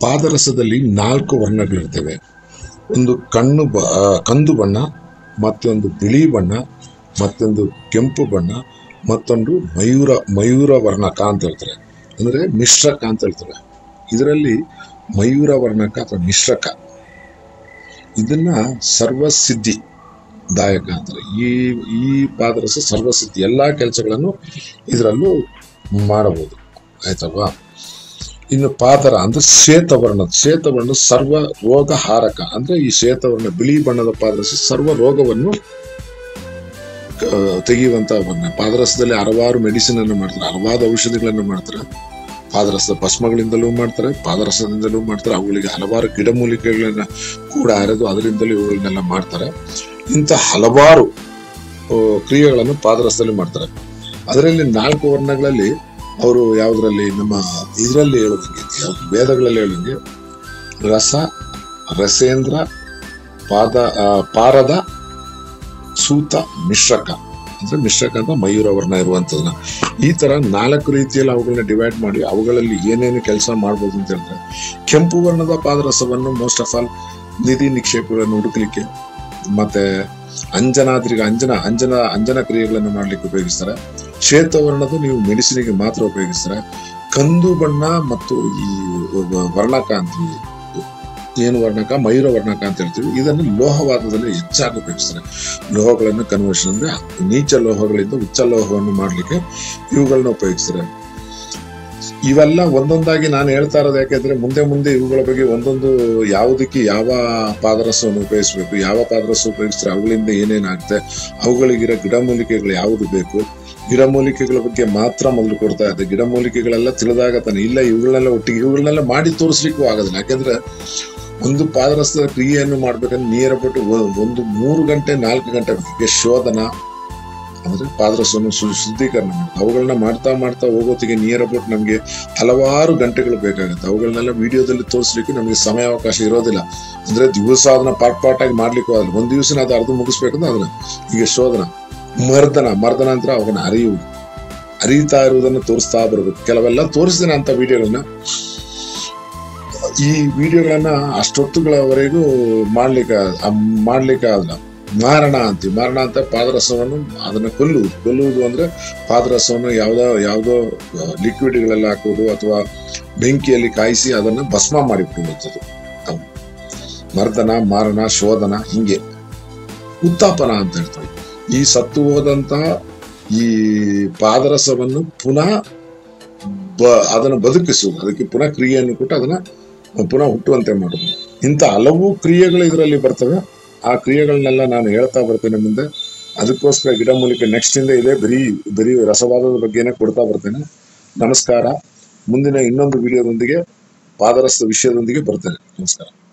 ಪಾದರಸದಲ್ಲಿ ನಾಲ್ಕು ವರ್ಣಗಳಿರ್ತವೆ ಒಂದು ಕಣ್ಣು ಬ ಆ, ಕಂದು ಬಣ್ಣ ಮತ್ತೊಂದು ಬಿಳಿ ಬಣ್ಣ ಮತ್ತೊಂದು ಕೆಂಪು ಬಣ್ಣ ಮತ್ತೊಂದು ಮಯೂರ ಮಯೂರ ವರ್ಣಕ ಅಂತ ಹೇಳ್ತಾರೆ ಅಂದರೆ ಮಿಶ್ರಕ ಅಂತ ಹೇಳ್ತಾರೆ ಇದರಲ್ಲಿ ಮಯೂರ ವರ್ಣಕ ಅಥವಾ ಮಿಶ್ರಕ ಇದನ್ನ ಸರ್ವಸಿದ್ಧಿ ದಾಯಕ ಅಂತಾರೆ ಈ ಈ ಪಾದರಸ ಸರ್ವಸಿದ್ಧಿ ಎಲ್ಲ ಕೆಲಸಗಳನ್ನು ಇದರಲ್ಲೂ ಮಾಡಬಹುದು ಆಯ್ತಲ್ವಾ ಇನ್ನು ಪಾದರ ಅಂದ್ರೆ ಶ್ವೇತವರ್ಣ ಶ್ವೇತವರ್ಣ ಸರ್ವ ರೋಗ ಹಾರಕ ಅಂದ್ರೆ ಈ ಶ್ವೇತವರ್ಣ ಬಿಳಿ ಬಣ್ಣದ ಪಾದರಸ ಸರ್ವ ರೋಗವನ್ನು ಆ, ತೆಗೆಯುವಂತ ವರ್ಣ ಪಾದರಸದಲ್ಲಿ ಹಲವಾರು ಮೆಡಿಸಿನ್ ಅನ್ನು ಮಾಡ್ತಾರೆ ಹಲವಾರು ಔಷಧಿಗಳನ್ನು ಮಾಡ್ತಾರೆ ಪಾದರಸದ ಭಸ್ಮಗಳಿಂದಲೂ ಮಾಡ್ತಾರೆ ಪಾದರಸದಿಂದಲೂ ಮಾಡ್ತಾರೆ ಅವುಗಳಿಗೆ ಹಲವಾರು ಗಿಡಮೂಲಿಕೆಗಳನ್ನ ಕೂಡ ಅರೆದು ಅದರಿಂದಲೂ ಇವುಗಳನ್ನೆಲ್ಲ ಮಾಡ್ತಾರೆ ಇಂಥ ಹಲವಾರು ಆ, ಕ್ರಿಯೆಗಳನ್ನು ಪಾದರಸದಲ್ಲಿ ಮಾಡ್ತಾರೆ ಅದರಲ್ಲಿ ನಾಲ್ಕು ವರ್ಣಗಳಲ್ಲಿ ಅವರು ಯಾವುದರಲ್ಲಿ ನಮ್ಮ ಇದರಲ್ಲಿ ಹೇಳೋದಂಗೆ ಯಾವ- ವೇದಗಳಲ್ಲಿ ಹೇಳೋದಂಗೆ ರಸ ರಸೇಂದ್ರ ಪಾದ ಆ, ಪಾರದ ಸೂತ ಮಿಶ್ರಕ ಅಂದ್ರೆ ಮಿಶ್ರಕ ಅಂತ ಮಯೂರ ವರ್ಣ ಇರುವಂತದನ್ನ ಈ ತರ ನಾಲ್ಕು ರೀತಿಯಲ್ಲಿ ಅವುಗಳನ್ನ ಡಿವೈಡ್ ಮಾಡಿ ಅವುಗಳಲ್ಲಿ ಏನೇನು ಕೆಲಸ ಮಾಡ್ಬೋದು ಅಂತ ಹೇಳಿದ್ರೆ ಕೆಂಪು ವರ್ಣದ ಪಾದರಸವನ್ನು ಮೋಸ್ಟ್ ಆಫ್ ಆಲ್ ನಿಧಿ ನಿಕ್ಷೇಪಗಳನ್ನು ಹುಡುಕ್ಲಿಕ್ಕೆ ಮತ್ತೆ ಅಂಜನಾದ್ರಿಗೆ ಅಂಜನ ಅಂಜನ ಅಂಜನ ಕ್ರಿಯೆಗಳನ್ನು ಮಾಡ್ಲಿಕ್ಕೆ ಉಪಯೋಗಿಸ್ತಾರೆ ಶ್ವೇತವರ್ಣದ ನೀವು ಮೆಡಿಸಿನ್ಗೆ ಮಾತ್ರ ಉಪಯೋಗಿಸ್ತಾರೆ ಕಂದು ಬಣ್ಣ ಮತ್ತು ಈ ವರ್ಣಕ ಅಂತೀವಿ ಏನು ವರ್ಣಕ ಮಯೂರ ವರ್ಣಕ ಅಂತ ಹೇಳ್ತೀವಿ ಇದನ್ನು ಲೋಹವಾದದಲ್ಲಿ ಹೆಚ್ಚಾಗಿ ಉಪಯೋಗಿಸ್ತಾರೆ ಲೋಹಗಳನ್ನು ಕನ್ವರ್ಷನ್ ಅಂದ್ರೆ ನೀಚ ಲೋಹಗಳಿಂದ ಉಚ್ಚ ಲೋಹವನ್ನು ಮಾಡಲಿಕ್ಕೆ ಇವುಗಳನ್ನ ಉಪಯೋಗಿಸ್ತಾರೆ ಇವೆಲ್ಲ ಒಂದೊಂದಾಗಿ ನಾನು ಹೇಳ್ತಾ ಇರೋದು ಯಾಕೆಂದ್ರೆ ಮುಂದೆ ಮುಂದೆ ಇವುಗಳ ಬಗ್ಗೆ ಒಂದೊಂದು ಯಾವುದಕ್ಕೆ ಯಾವ ಪಾದರಸವನ್ನು ಉಪಯೋಗಿಸಬೇಕು ಯಾವ ಪಾದರಸ ಉಪಯೋಗಿಸಿದ್ರೆ ಅವುಗಳಿಂದ ಏನೇನಾಗುತ್ತೆ ಅವುಗಳಿಗಿರೋ ಗಿಡಮೂಲಿಕೆಗಳು ಯಾವುದು ಬೇಕು ಗಿಡಮೂಲಿಕೆಗಳ ಬಗ್ಗೆ ಮಾತ್ರ ಮೊದಲು ಕೊಡ್ತಾ ಇದೆ ಗಿಡಮೂಲಿಕೆಗಳೆಲ್ಲ ತಿಳಿದಾಗ ತಾನೆ ಇಲ್ಲ ಇವುಗಳನ್ನೆಲ್ಲ ಒಟ್ಟಿಗೆ ಇವುಗಳನ್ನೆಲ್ಲ ಮಾಡಿ ತೋರಿಸ್ಲಿಕ್ಕೂ ಆಗೋದಿಲ್ಲ ಯಾಕೆಂದ್ರೆ ಒಂದು ಪಾದರಸದ ಕ್ರಿಯೆಯನ್ನು ಮಾಡ್ಬೇಕಂದ್ರೆ ನೇರ ಬಿಟ್ಟು ಒಂದು ಮೂರು ಗಂಟೆ ನಾಲ್ಕು ಗಂಟೆ ಬೇಕು ಶೋಧನ ಅಂದ್ರೆ ಪಾದರಸವನ್ನು ಶು- ಶುದ್ಧೀಕರಣ ಮಾಡೋದು ಅವುಗಳನ್ನ ಮಾಡ್ತಾ ಮಾಡ್ತಾ ಹೋಗೋತ್ತಿಗೆ ನಿಯರ್ ಅಬೌಟ್ ನಮಗೆ ಹಲವಾರು ಗಂಟೆಗಳು ಬೇಕಾಗುತ್ತೆ ಅವುಗಳನ್ನೆಲ್ಲ ವಿಡಿಯೋದಲ್ಲಿ ತೋರಿಸ್ಲಿಕ್ಕೆ ನಮಗೆ ಸಮಯಾವಕಾಶ ಇರೋದಿಲ್ಲ ಅಂದ್ರೆ ದಿವಸ ಅದನ್ನ ಪಾರ್ಟ್ ಪಾರ್ಟ್ ಆಗಿ ಮಾಡ್ಲಿಕ್ಕೂ ಆಗಲ್ಲ ಒಂದ್ ದಿವಸ ಅದು ಅರ್ಧ ಮುಗಿಸ್ಬೇಕಂದ್ರೆ ಅದನ್ನ ಈಗ ಶೋಧನ ಮರ್ದನ ಮರ್ದನ ಅಂತ ಅವನ್ನ ಅರಿಯುವುದು ಅರಿಯುತ್ತಾ ಇರುವುದನ್ನು ತೋರಿಸ್ತಾ ಬರಬೇಕು ಕೆಲವೆಲ್ಲ ತೋರಿಸಿದ್ದೇನೆ ಅಂತ ವಿಡಿಯೋಗಳನ್ನ ಈ ವಿಡಿಯೋಗಳನ್ನ ಅಷ್ಟೊತ್ತುಗಳವರೆಗೂ ಮಾಡ್ಲಿಕ್ಕೆ ಆ- ಮಾಡ್ಲಿಕ್ಕೆ ಆಗಲ್ಲ ಮಾರಣ ಅಂತೀವಿ ಮಾರಣ ಅಂತ ಪಾದರಸವನ್ನು ಅದನ್ನ ಕೊಲ್ಲುವುದು ಕೊಲ್ಲುವುದು ಅಂದ್ರೆ ಪಾದರಸವನ್ನು ಯಾವ್ದೋ ಯಾವ್ದೋ ಲಿಕ್ವಿಡ್ಗಳೆಲ್ಲ ಹಾಕುವುದು ಅಥವಾ ಬೆಂಕಿಯಲ್ಲಿ ಕಾಯಿಸಿ ಅದನ್ನ ಭಸ್ಮ ಮಾಡಿಬಿಡುವಂಥದ್ದು ಅವು. ಮರ್ದನ ಮಾರಣ ಶೋಧನ ಹಿಂಗೆ ಉತ್ತಾಪನ ಅಂತ ಹೇಳ್ತಾರೆ ಈ ಸತ್ತು ಹೋದಂತಹ ಈ ಪಾದರಸವನ್ನು ಪುನಃ ಬ ಅದನ್ನು ಬದುಕಿಸುವುದು ಅದಕ್ಕೆ ಪುನಃ ಕ್ರಿಯೆಯನ್ನು ಕೊಟ್ಟು ಅದನ್ನ ಪುನಃ ಹುಟ್ಟುವಂತೆ ಮಾಡುದು ಇಂಥ ಹಲವು ಕ್ರಿಯೆಗಳು ಇದರಲ್ಲಿ ಬರ್ತವೆ ಆ ಕ್ರಿಯೆಗಳನ್ನೆಲ್ಲ ನಾನು ಹೇಳ್ತಾ ಬರ್ತೇನೆ ಮುಂದೆ ಅದಕ್ಕೋಸ್ಕರ ಗಿಡಮೂಲಿಕೆ ನೆಕ್ಸ್ಟ್ ಇಂದ ಇದೆ ಬರೀ ಬರೀ ರಸವಾದದ ಬಗ್ಗೆನೇ ಕೊಡ್ತಾ ಬರ್ತೇನೆ ನಮಸ್ಕಾರ ಮುಂದಿನ ಇನ್ನೊಂದು ವಿಡಿಯೋದೊಂದಿಗೆ ಪಾದರಸದ ವಿಷಯದೊಂದಿಗೆ ಬರ್ತೇನೆ ನಮಸ್ಕಾರ